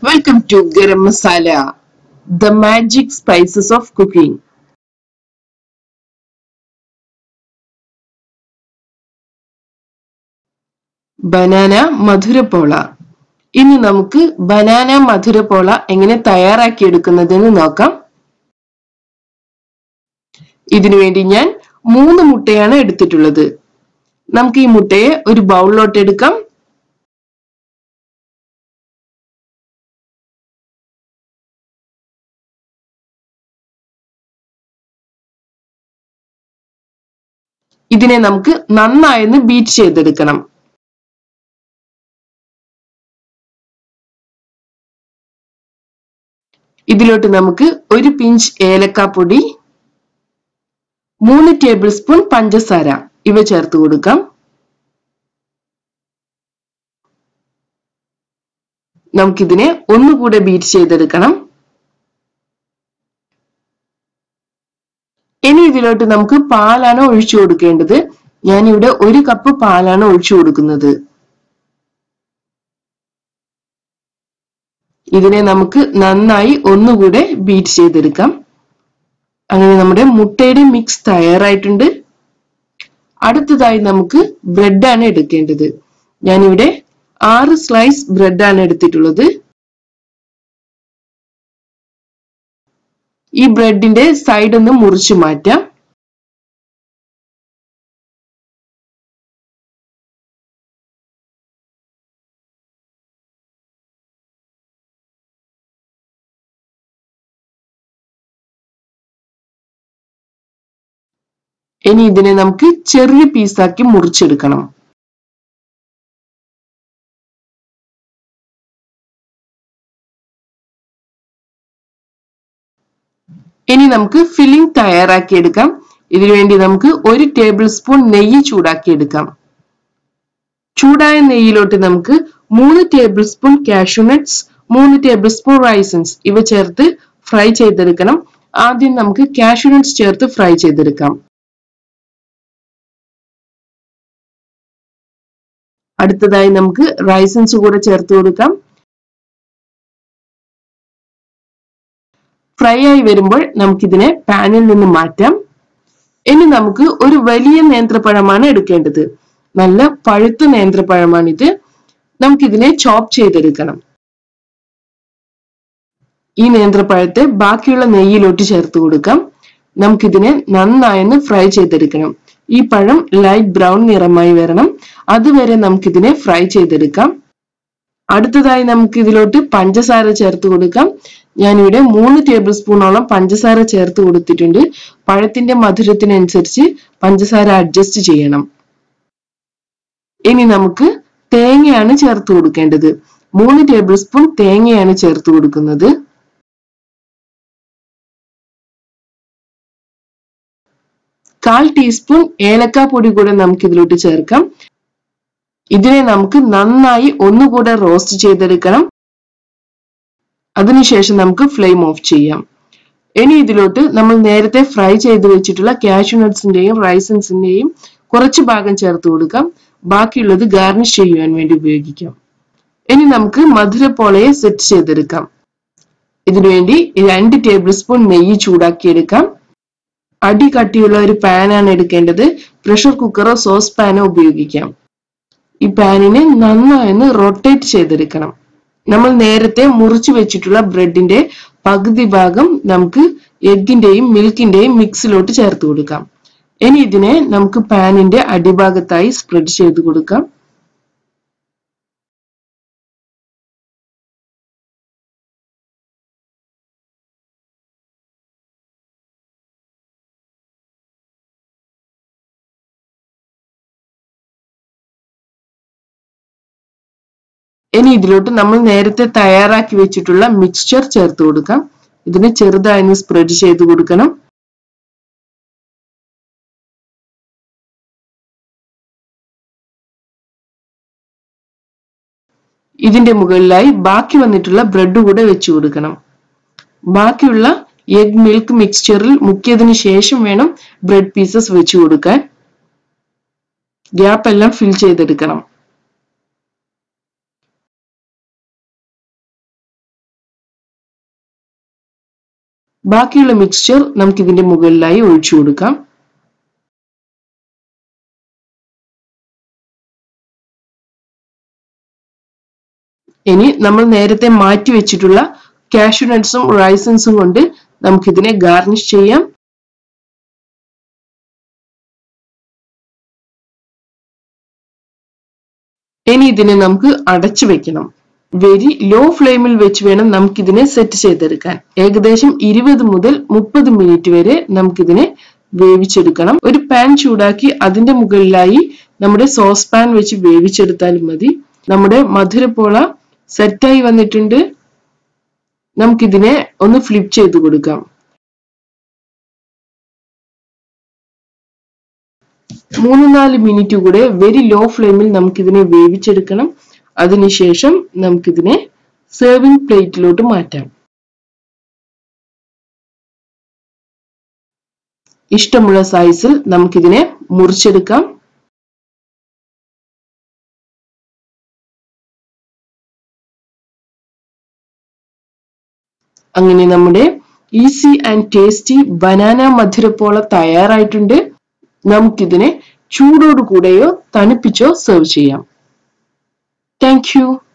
Welcome to Garam Masala, the magic spices of cooking. Banana മധുരപ്പോള ഇനി നമുക്ക് banana മധുരപ്പോള എങ്ങനെ തയ്യാറാക്കി എടുക്കുന്നതെന്ന് നോക്കാം ഇതിനു വേണ്ടി ഞാൻ മൂന്ന് മുട്ടയാണ് എടുത്തിട്ടുള്ളത് നമുക്ക് ഈ മുട്ടയെ ഒരു ബൗളിലോട്ട് എടുക്കാം ഇതിനെ നമുക്ക് നന്നായൊന്ന് ബീറ്റ് ചെയ്തെടുക്കണം ഇതിലോട്ട് നമുക്ക് ഒരു പിഞ്ച് ഏലക്കാപ്പൊടി മൂന്ന് ടേബിൾ സ്പൂൺ പഞ്ചസാര ഇവ ചേർത്ത് കൊടുക്കാം നമുക്കിതിനെ ഒന്നുകൂടെ ബീറ്റ് ചെയ്തെടുക്കണം ഇനി ഇതിലോട്ട് നമുക്ക് പാലാണ് ഒഴിച്ചു കൊടുക്കേണ്ടത് ഞാനിവിടെ ഒരു കപ്പ് പാലാണ് ഒഴിച്ചു കൊടുക്കുന്നത് ഇതിനെ നമുക്ക് നന്നായി ഒന്നുകൂടെ ബീറ്റ് ചെയ്തെടുക്കാം അങ്ങനെ നമ്മുടെ മുട്ടയുടെ മിക്സ് തയ്യാറായിട്ടുണ്ട് അടുത്തതായി നമുക്ക് ബ്രെഡാണ് എടുക്കേണ്ടത് ഞാനിവിടെ ആറ് സ്ലൈസ് ബ്രെഡാണ് എടുത്തിട്ടുള്ളത് ഈ ബ്രെഡിന്റെ സൈഡ് ഒന്ന് മുറിച്ചു മാറ്റാം ഇനി ഇതിനെ നമുക്ക് ചെറിയ പീസാക്കി മുറിച്ചെടുക്കണം ഇനി നമുക്ക് ഫില്ലിംഗ് തയ്യാറാക്കിയെടുക്കാം ഇതിനുവേണ്ടി നമുക്ക് ഒരു ടേബിൾ സ്പൂൺ നെയ്യ് ചൂടാക്കിയെടുക്കാം ചൂടായ നെയ്യിലോട്ട് നമുക്ക് മൂന്ന് ടേബിൾ സ്പൂൺ കാഷ്യൂനട്ട്സ് മൂന്ന് ടേബിൾ സ്പൂൺ റൈസൻസ് ഇവ ചേർത്ത് ഫ്രൈ ചെയ്തെടുക്കണം ആദ്യം നമുക്ക് കാഷ്യൂനട്ട്സ് ചേർത്ത് ഫ്രൈ ചെയ്തെടുക്കാം അടുത്തതായി നമുക്ക് റൈസൻസ് കൂടെ ചേർത്ത് കൊടുക്കാം ഫ്രൈ ആയി വരുമ്പോൾ നമുക്കിതിനെ പാനിൽ നിന്ന് മാറ്റാം ഇനി നമുക്ക് ഒരു വലിയ നേന്ത്രപ്പഴമാണ് എടുക്കേണ്ടത് നല്ല പഴുത്ത നേന്ത്രപ്പഴമാണിത് നമുക്കിതിനെ ചോപ്പ് ചെയ്തെടുക്കണം ഈ നേന്ത്രപ്പഴത്തെ ബാക്കിയുള്ള നെയ്യിലോട്ട് ചേർത്ത് കൊടുക്കാം നമുക്കിതിനെ നന്നായൊന്ന് ഫ്രൈ ചെയ്തെടുക്കണം ഈ പഴം ലൈറ്റ് ബ്രൗൺ നിറമായി വരണം അതുവരെ നമുക്കിതിനെ ഫ്രൈ ചെയ്തെടുക്കാം അടുത്തതായി നമുക്ക് ഇതിലോട്ട് പഞ്ചസാര ചേർത്ത് കൊടുക്കാം ഞാനിവിടെ മൂന്ന് ടേബിൾ സ്പൂണോളം പഞ്ചസാര ചേർത്ത് കൊടുത്തിട്ടുണ്ട് പഴത്തിന്റെ മധുരത്തിനനുസരിച്ച് പഞ്ചസാര അഡ്ജസ്റ്റ് ചെയ്യണം ഇനി നമുക്ക് തേങ്ങയാണ് ചേർത്ത് കൊടുക്കേണ്ടത് മൂന്ന് ടേബിൾ സ്പൂൺ തേങ്ങയാണ് ചേർത്ത് കൊടുക്കുന്നത് കാൽ ടീസ്പൂൺ ഏലക്ക പൊടി കൂടെ നമുക്ക് ഇതിലോട്ട് ചേർക്കാം ഇതിനെ നമുക്ക് നന്നായി ഒന്നുകൂടെ റോസ്റ്റ് ചെയ്തെടുക്കണം അതിനുശേഷം നമുക്ക് ഫ്ലെയിം ഓഫ് ചെയ്യാം ഇനി ഇതിലോട്ട് നമ്മൾ നേരത്തെ ഫ്രൈ ചെയ്ത് വെച്ചിട്ടുള്ള കാഷ്യൂ നട്ട്സിന്റെയും റൈസൻസിന്റെയും കുറച്ച് ഭാഗം ചേർത്ത് കൊടുക്കാം ബാക്കിയുള്ളത് ഗാർണിഷ് ചെയ്യുവാൻ വേണ്ടി ഉപയോഗിക്കാം ഇനി നമുക്ക് മധുരപ്പോളയെ സെറ്റ് ചെയ്തെടുക്കാം ഇതിനുവേണ്ടി രണ്ട് ടേബിൾ സ്പൂൺ നെയ്യ് ചൂടാക്കിയെടുക്കാം അടി കട്ടിയുള്ള ഒരു പാനാണ് എടുക്കേണ്ടത് പ്രഷർ കുക്കറോ സോസ് പാനോ ഉപയോഗിക്കാം ഈ പാനിനെ നന്നായി റൊട്ടേറ്റ് ചെയ്തെടുക്കണം നമ്മൾ നേരത്തെ മുറിച്ചു വെച്ചിട്ടുള്ള ബ്രെഡിന്റെ പകുതി ഭാഗം നമുക്ക് എഗിന്റെയും മിൽക്കിന്റെയും മിക്സിലോട്ട് ചേർത്ത് കൊടുക്കാം ഇനി ഇതിനെ നമുക്ക് പാനിന്റെ അടിഭാഗത്തായി സ്പ്രെഡ് ചെയ്ത് കൊടുക്കാം ഇനി ഇതിലോട്ട് നമ്മൾ നേരത്തെ തയ്യാറാക്കി വെച്ചിട്ടുള്ള മിക്സ്ചർ ചേർത്ത് കൊടുക്കാം ഇതിനെ ചെറുതായി സ്പ്രെഡ് ചെയ്ത് കൊടുക്കണം ഇതിന്റെ മുകളിലായി ബാക്കി വന്നിട്ടുള്ള ബ്രെഡ് കൂടെ വെച്ചു കൊടുക്കണം ബാക്കിയുള്ള എഗ് മിൽക്ക് മിക്സ്ചറിൽ മുക്കിയതിനു ശേഷം വേണം ബ്രെഡ് പീസസ് വെച്ചു കൊടുക്കാൻ ഗ്യാപ്പ് എല്ലാം ഫിൽ ചെയ്തെടുക്കണം ബാക്കിയുള്ള മിക്സ്ചർ നമുക്ക് ഇതിന്റെ മുകളിലായി ഒഴിച്ചു കൊടുക്കാം ഇനി നമ്മൾ നേരത്തെ മാറ്റി വെച്ചിട്ടുള്ള കാഷ്യൂ നട്ട്സും റൈസൻസും കൊണ്ട് നമുക്കിതിനെ ഗാർണിഷ് ചെയ്യാം ഇനി ഇതിനെ നമുക്ക് അടച്ചു വെക്കണം വെരി ലോ ഫ്ലെയിമിൽ വെച്ച് വേണം നമുക്കിതിനെ സെറ്റ് ചെയ്തെടുക്കാൻ ഏകദേശം ഇരുപത് മുതൽ മുപ്പത് മിനിറ്റ് വരെ നമുക്കിതിനെ വേവിച്ചെടുക്കണം ഒരു പാൻ ചൂടാക്കി അതിന്റെ മുകളിലായി നമ്മുടെ സോസ് പാൻ വെച്ച് വേവിച്ചെടുത്താലും മതി നമ്മുടെ മധുരപ്പോള സെറ്റായി വന്നിട്ടുണ്ട് നമുക്കിതിനെ ഒന്ന് ഫ്ലിപ്പ് ചെയ്ത് കൊടുക്കാം മൂന്ന് നാല് മിനിറ്റ് കൂടെ വെരി ലോ ഫ്ലെയിമിൽ നമുക്കിതിനെ വേവിച്ചെടുക്കണം അതിനുശേഷം നമുക്കിതിനെ സെർവിംഗ് പ്ലേറ്റിലോട്ട് മാറ്റാം ഇഷ്ടമുള്ള സൈസിൽ നമുക്കിതിനെ മുറിച്ചെടുക്കാം അങ്ങനെ നമ്മുടെ ഈസി ആൻഡ് ടേസ്റ്റി ബനാന മധുരപ്പോള തയ്യാറായിട്ടുണ്ട് നമുക്കിതിനെ ചൂടോട് കൂടെയോ തണുപ്പിച്ചോ സെർവ് ചെയ്യാം താങ്ക് യു